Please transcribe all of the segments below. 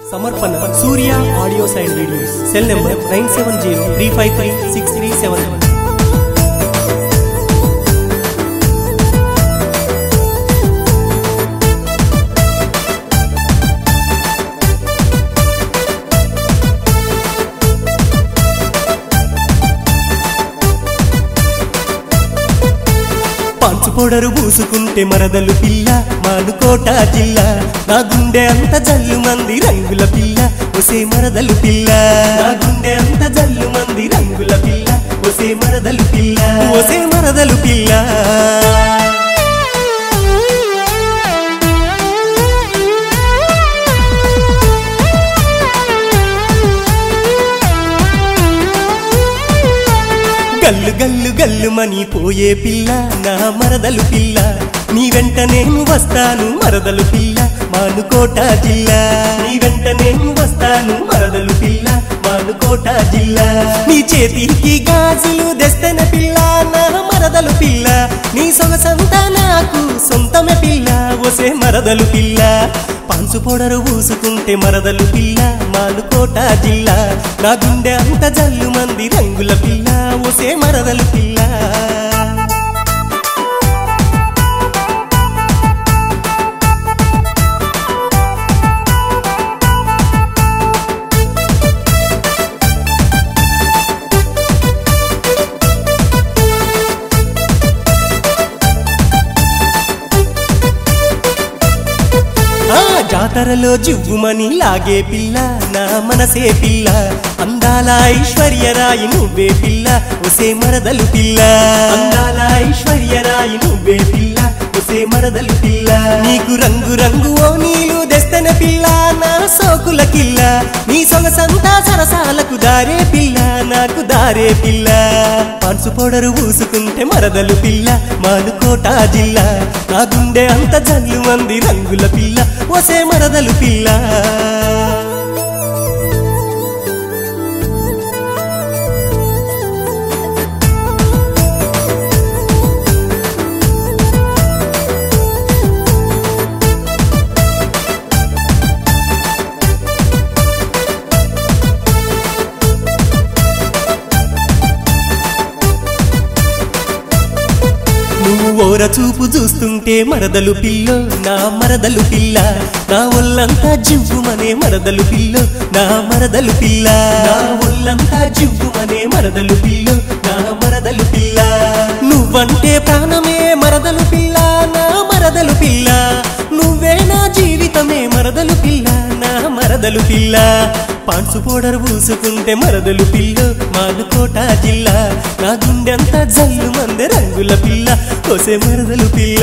సమర్పణ Surya audio side videos cell number nine seven zero three five three six three seven పంచు powder పూసుకుంటే మరదలు పిల్ల మానుకోట జిల్లా నా గుండె అంత జల్లు మంది రంగుల పిల్ల ఒసే మరదలు పిల్ల నా గుండె అంత జల్లు మంది రంగుల పిల్ల ఒసే మరదలు పిల్ల ఒసే మరదలు పిల్ల గల్లు గల్లు గల్లు మని పోయే పిల్ల నా మరదలు పిల్ల నీ వెంట నేను వస్తాను మరదలు పిల్ల మానుకోట జిల్లా నీ వెంట నేను వస్తాను మరదలు పిల్ల మానుకోట జిల్లా నీ చేతికి గాజులు దెస్తన పిల్ల నా మరదలు పిల్ల నీ సొగసంతా నాకు సొంతమే పిల్ల ఒసే మరదలు పిల్ల పంచు పొడరు పూసుకుంటే మరదలు పిల్ల మానుకోట జిల్లా నా గుండె అంత జల్లు మంది రంగుల పిల్ల ఒసే మరదలు పిల్ల ఆ జాతరలో జివ్వుమని లాగే పిల్ల నా మనసే పిల్ల అందాల ఐశ్వర్యరాయి నువ్వే పిల్ల ఒసే మరదలు పిల్ల అందాల ఐశ్వర్యరాయి నువ్వే పిల్ల ఒసే మరదలు పిల్ల నీకు రంగు రంగు ఓ నీలు దెస్తన పిల్ల నా సోకుల కిల్ల నీ సొగసంతా సరసాలకు దారే పిల్ల నాకు దారే పిల్ల పంచు పొడరు పూసుకుంటే మరదలు పిల్ల మానుకోట జిల్లా నా గుండె అంత జల్లు మంది రంగుల పిల్ల ఒసే మరదలు పిల్ల నువ్వు ఓర చూపు చూస్తుంటే మరదలు పిల్లో నా మరదలు పిల్ల నా ఒళ్ళంతా జివ్వుమనే మరదలు పిల్లో నా మరదలు పిల్ల నా ఒళ్ళంతా జివ్వుమనే మరదలు పిల్లో నా మరదలు పిల్ల నువ్వంటే ప్రాణమే మరదలు పిల్ల నా మరదలు పిల్ల నువ్వే నా జీవితమే మరదలు పిల్ల నా మరదలు పిల్ల పాన్సు పౌడర్ పూసుకుంటే మరదలు పిల్ల మానుకోట జిల్లా నా గుండెంత జల్లు మంది రంగుల పిల్ల కొసే మరదలు పిల్ల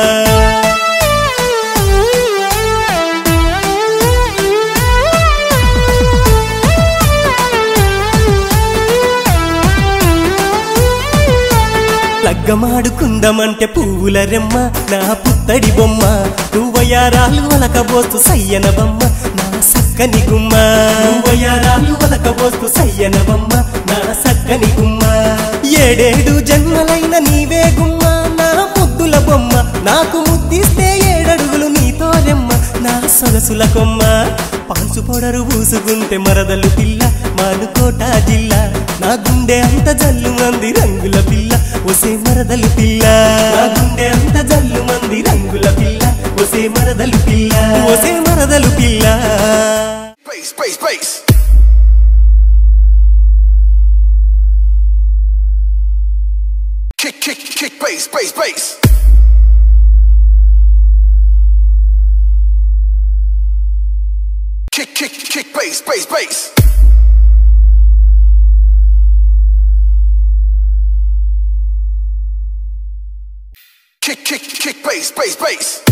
లగ్గమాడుకుందమంటే పువ్వుల రెమ్మ నా పుత్తడి బొమ్మ నువ్వయారాలు వలకబోస్తు సయ్యన బొమ్మ నా సక్కని గుమ్మ నువ్వయారాలు వలకబోస్తు సయ్యన బొమ్మ నా సక్కని గుమ్మ ఏడేడు జన్మలైన నీవే గుమ్మ నా ముద్దుల బొమ్మ నాకు ముద్దిస్తే ఏడడుగులు నీతో రెమ్మ నా సొగసుల కొమ్మ పాన్సు పొడరు పూసుకుంటే మరదలు పిల్ల మానుకోట జిల్లా నా గుండె అంత జల్లు మంది రంగుల పిల్ల ఒసే మరదలు పిల్ల నా గుండె అంత జల్లు మంది రంగుల పిల్ల ఒసే మరదలు పిల్ల ఒసే మరదలు పిల్ల Bass, bass, bass. Kick, kick, kick, bass, bass, bass. Kick, kick, kick, bass, bass, bass. Kick, kick, kick, bass, bass, bass.